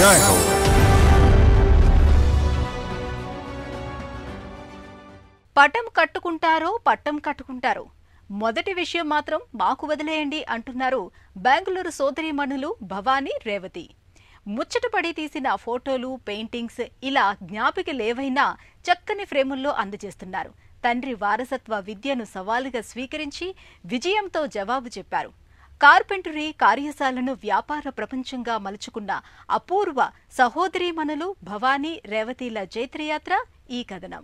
जय हो పటం కట్టుకుంటారో పట్టం కట్టుకుంటారో మొదటి విషయం మాత్రం మాకు వదిలేయండి అంటున్నారు బెంగళూరు సోదరీమణులు భవానీ రేవతి ముచ్చటపడి తీసిన ఫోటోలు పెయింటింగ్స్ ఇలా జ్ఞాపికలేవైనా చక్కని ఫ్రేముల్లో అందజేస్తున్నారు తండ్రి వారసత్వ విద్యను సవాలుగా స్వీకరించి విజయంతో జవాబు చెప్పారు కార్పెంటరీ కార్యశాలను వ్యాపార ప్రపంచంగా మలుచుకున్న అపూర్వ సహోదరీమణులు భవానీ రేవతిల జైత్రయాత్ర ఈ కథనం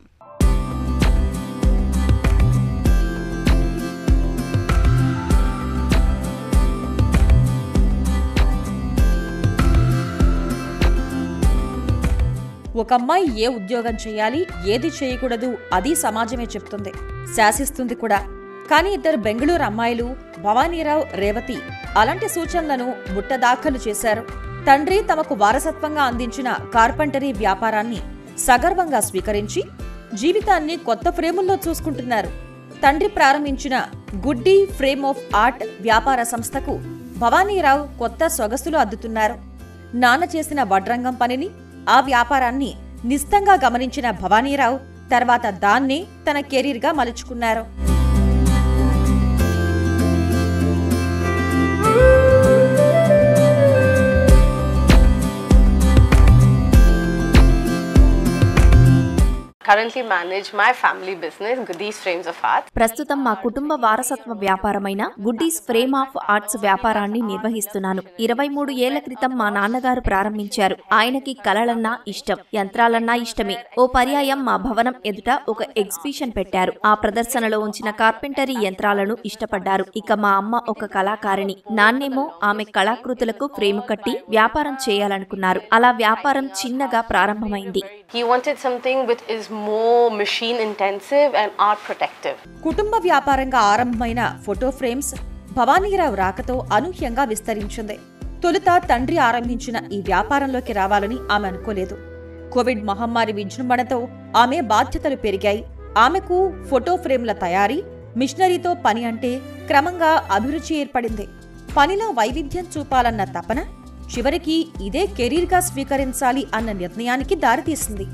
ఒక అమ్మాయి ఏ ఉద్యోగం చేయాలి ఏది చేయకూడదు అది సమాజమే చెప్తుంది శాసిస్తుంది కూడా కానీ ఇద్దరు బెంగళూరు అమ్మాయిలు భవానీరావు రేవతి అలాంటి సూచనలను ముట్టదాఖలు చేశారు తండ్రి తమకు వారసత్వంగా అందించిన కార్పెంటరీ వ్యాపారాన్ని సగర్వంగా స్వీకరించి జీవితాన్ని కొత్త ఫ్రేముల్లో చూసుకుంటున్నారు తండ్రి ప్రారంభించిన గుడ్డీ ఫ్రేమ్ ఆఫ్ ఆర్ట్ వ్యాపార సంస్థకు భవానీరావు కొత్త సొగసులు అద్దుతున్నారు నాన్న చేసిన వడ్రంగం పనిని ఆ వ్యాపారాన్ని నిస్తంగా గమనించిన భవానీరావు తర్వాత దాన్నే తన కెరీర్గా మలుచుకున్నారు currently manage my family business, Goodies Frames of Art. ప్రస్తుతం మా కుటుంబ వారసత్వ వ్యాపారమైన గుడ్డీస్ ఫ్రేమ్ ఆఫ్ ఆర్ట్స్ వ్యాపారాన్ని నిర్వహిస్తున్నాను ఇరవై మూడు ఏళ్ల క్రితం మా నాన్నగారు ప్రారంభించారు ఆయనకి కళలన్నా ఇష్టం యంత్రాలన్నా ఇష్టమే ఓ పర్యాయం మా భవనం ఎదుట ఒక ఎగ్జిబిషన్ పెట్టారు ఆ ప్రదర్శనలో ఉంచిన కార్పెంటరీ యంత్రాలను ఇష్టపడ్డారు ఇక మా అమ్మ ఒక కళాకారిణి నాన్నేమో ఆమె కళాకృతులకు ఫ్రేమ్ కట్టి వ్యాపారం చేయాలనుకున్నారు అలా వ్యాపారం చిన్నగా ప్రారంభమైంది He wanted something which is more machine intensive and art protective. కుటుంబ వ్యాపారంగా ఆరంభమైన ఫోటో ఫ్రేమ్స్ భవానీరావు రాకతో అనూహ్యంగా విస్తరించింది తొలుత తండ్రి ఆరంభించిన ఈ వ్యాపారంలోకి రావాలని ఆమె అనుకోలేదు కోవిడ్ మహమ్మారి విజృంభణతో ఆమె బాధ్యతలు పెరిగాయి ఆమెకు ఫోటో ఫ్రేమ్ల తయారీ మిషనరీతో పని అంటే క్రమంగా అభిరుచి ఏర్పడింది పనిలో వైవిధ్యం చూపాలన్న తపన చివరికి ఇదే కెరీర్గా స్వీకరించాలి అన్న నిర్ణయానికి దారితీసింది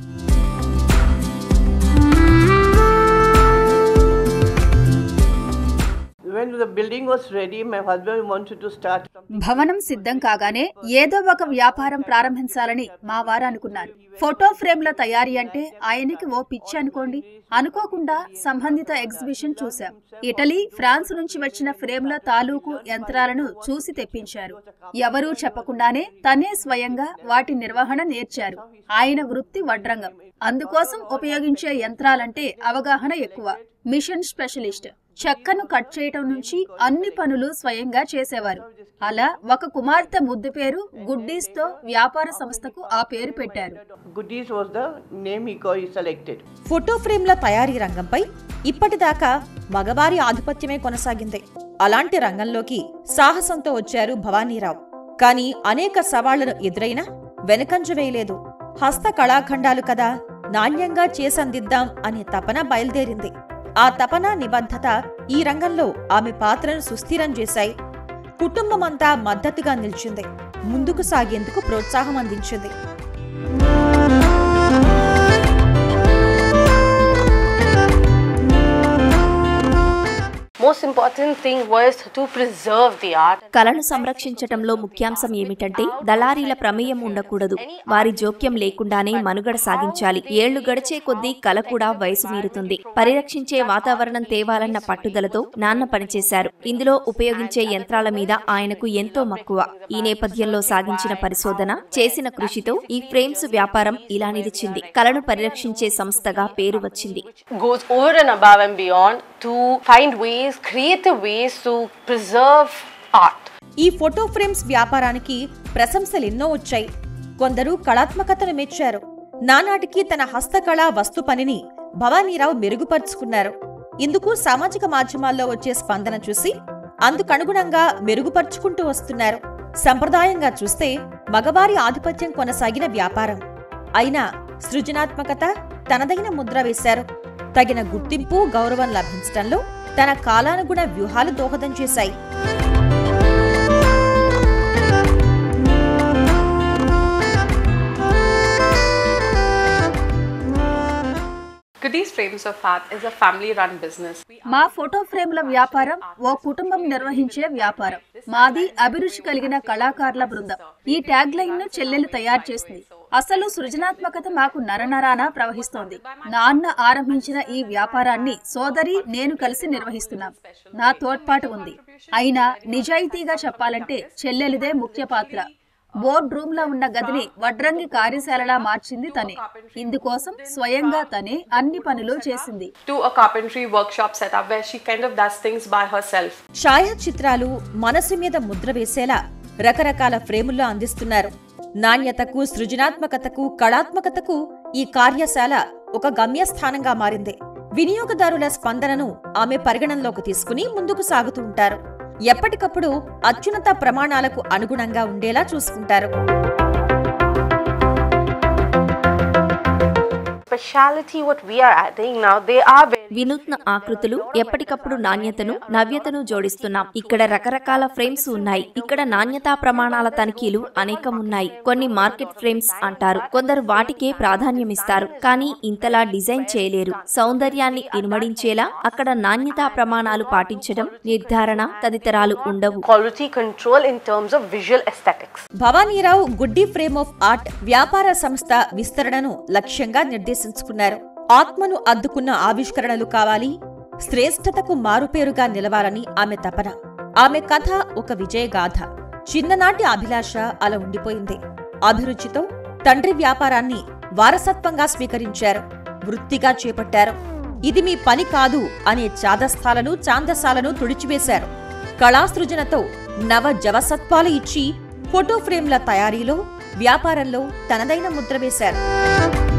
When the building was ready, my husband wanted to start something. భవనం సిద్ధం కాగానే ఏదో ఒక వ్యాపారం ప్రారంభించాలని మా వారు అనుకున్నారు ఫోటో ఫ్రేమ్ల తయారీ అంటే ఆయనకి ఓ పిచ్చి అనుకోండి అనుకోకుండా సంబంధిత ఎగ్జిబిషన్ చూశాం ఇటలీ ఫ్రాన్స్ నుంచి వచ్చిన ఫ్రేమ్ల తాలూకు యంత్రాలను చూసి తెప్పించారు ఎవరూ చెప్పకుండానే తనే స్వయంగా వాటి నిర్వహణ నేర్చారు ఆయన వృత్తి వడ్రంగం అందుకోసం ఉపయోగించే యంత్రాలంటే అవగాహన ఎక్కువ మిషన్ స్పెషలిస్ట్ చెక్కను కట్ చేయటం నుంచి అన్ని పనులు స్వయంగా చేసేవారు అలా ఒక కుమార్తె ముద్దు పేరు గుడ్డీస్ తో వ్యాపార సంస్థకు ఆ పేరు పెట్టారు Goodies was the name he, got, he selected. Photo ఫ్రేమ్ల తయారీ రంగంపై ఇప్పటిదాకా మగవారి ఆధిపత్యమే కొనసాగింది అలాంటి రంగంలోకి సాహసంతో వచ్చారు భవానీరావు కానీ అనేక సవాళ్లను ఎదురైనా వెనకంజ వేయలేదు హస్త కళాఖండాలు కదా నాణ్యంగా చేసందిద్దాం అనే తపన బయలుదేరింది ఆ తపన నిబద్ధత ఈ రంగంలో ఆమె పాత్రను సుస్థిరం చేశాయి కుటుంబమంతా మద్దతుగా నిలిచింది ముందుకు సాగేందుకు ప్రోత్సాహం అందించింది Most important thing was to preserve the art. కళను సంరక్షించటంలో ముఖ్యాంశం ఏమిటంటే దళారీల ప్రమేయం ఉండకూడదు వారి జోక్యం లేకుండానే మనుగడ సాగించాలి ఏళ్లు గడిచే కొద్దీ కళ కూడా వయసు మీరుతుంది పరిరక్షించే వాతావరణం తేవాలన్న పట్టుదలతో నాన్న పనిచేశారు ఇందులో ఉపయోగించే యంత్రాల మీద ఆయనకు ఎంతో మక్కువ ఈ నేపథ్యంలో సాగించిన పరిశోధన చేసిన కృషితో ఈ ఫ్రేమ్స్ వ్యాపారం ఇలా నిలిచింది కళను పరిరక్షించే సంస్థగా పేరు వచ్చింది Goes over and above and beyond to find ways, creative ways to preserve art. ఈ ఫోటో ఫ్రేమ్స్ వ్యాపారానికి ప్రశంసలెన్నో వచ్చాయి కొందరు కళాత్మకతను మెచ్చారు నానాటికి తన హస్తకళా వస్తు పనిని భవానీరావు మెరుగుపరుచుకున్నారు ఇందుకు సామాజిక మాధ్యమాల్లో వచ్చే స్పందన చూసి అందుకనుగుణంగా మెరుగుపరుచుకుంటూ వస్తున్నారు సంప్రదాయంగా చూస్తే మగవారి ఆధిపత్యం కొనసాగిన వ్యాపారం అయినా సృజనాత్మకత తనదైన ముద్ర వేశారు తగిన గుర్తింపు గౌరవం లభించడంలో తన కాలానుగుణ వ్యూహాలు దోహదం చేశాయి Goodies Frames of Art is a family run business. మా ఫోటో ఫ్రేమ్ల వ్యాపారం ఓ కుటుంబం నిర్వహించే వ్యాపారం మాది అభిరుచి కలిగిన కళాకారుల బృందం ఈ ట్యాగ్ లైన్ ను చెల్లెలు తయారు చేసింది అసలు సృజనాత్మకత మాకు నరనరాన ప్రవహిస్తోంది నాన్న ఆరంభించిన ఈ వ్యాపారాన్ని సోదరి నేను కలిసి నిర్వహిస్తున్నాం నా తోడ్పాటు ఉంది అయినా నిజాయితీగా చెప్పాలంటే చెల్లెలిదే ముఖ్య పాత్ర బోర్డ్ రూమ్ లో ఉన్న గదిని వడ్రంగి కార్యశాలలా మార్చింది తనే ఇందుకోసం స్వయంగా తనే అన్ని పనులు చేసింది Do a carpentry workshop setup where she kind of does things by herself. ఛాయాచిత్రాలు మనసు మీద ముద్ర వేసేలా రకరకాల ఫ్రేముల్లో అందిస్తున్నారు నాణ్యతకు సృజనాత్మకతకు కళాత్మకతకు ఈ కార్యశాల ఒక గమ్యస్థానంగా మారింది వినియోగదారుల స్పందనను ఆమె పరిగణనలోకి తీసుకుని ముందుకు సాగుతూ ఉంటారు ఎప్పటికప్పుడు అత్యున్నత ప్రమాణాలకు అనుగుణంగా ఉండేలా చూసుకుంటారు Speciality, what we are adding now, they are very వినూత్న ఆకృతులు ఎప్పటికప్పుడు నాణ్యతను నవ్యతను జోడిస్తున్నాం ఇక్కడ రకరకాల ఫ్రేమ్స్ ఉన్నాయి ఇక్కడ నాణ్యతా ప్రమాణాల తనిఖీలు అనేకం ఉన్నాయి కొన్ని మార్కెట్ ఫ్రేమ్స్ అంటారు కొందరు వాటికే ప్రాధాన్యమిస్తారు కానీ ఇంతలా డిజైన్ చేయలేరు సౌందర్యాన్ని ఇనుమడించేలా అక్కడ నాణ్యతా ప్రమాణాలు పాటించడం నిర్ధారణ తదితరాలు ఉండవు quality control in terms of visual aesthetics. భవానీరావు గుడ్డి ఫ్రేమ్ ఆఫ్ ఆర్ట్ వ్యాపార సంస్థ విస్తరణను లక్ష్యంగా నిర్దేశించుకున్నారు ఆత్మను అద్దుకున్న ఆవిష్కరణలు కావాలి శ్రేష్టతకు మారుపేరుగా నిలవాలని ఆమె తపన ఆమె కథ ఒక విజయగాథ చిన్ననాటి అభిలాష అలా ఉండిపోయింది అభిరుచితో తండ్రి వ్యాపారాన్ని వారసత్వంగా స్వీకరించారు వృత్తిగా చేపట్టారు ఇది మీ పని కాదు అనే చాదస్థాలను చాందసాలను తుడిచివేశారు కళాసృజనతో నవ జవసత్వాలు ఇచ్చి ఫోటో ఫ్రేమ్ల తయారీలో వ్యాపారంలో తనదైన ముద్ర వేశారు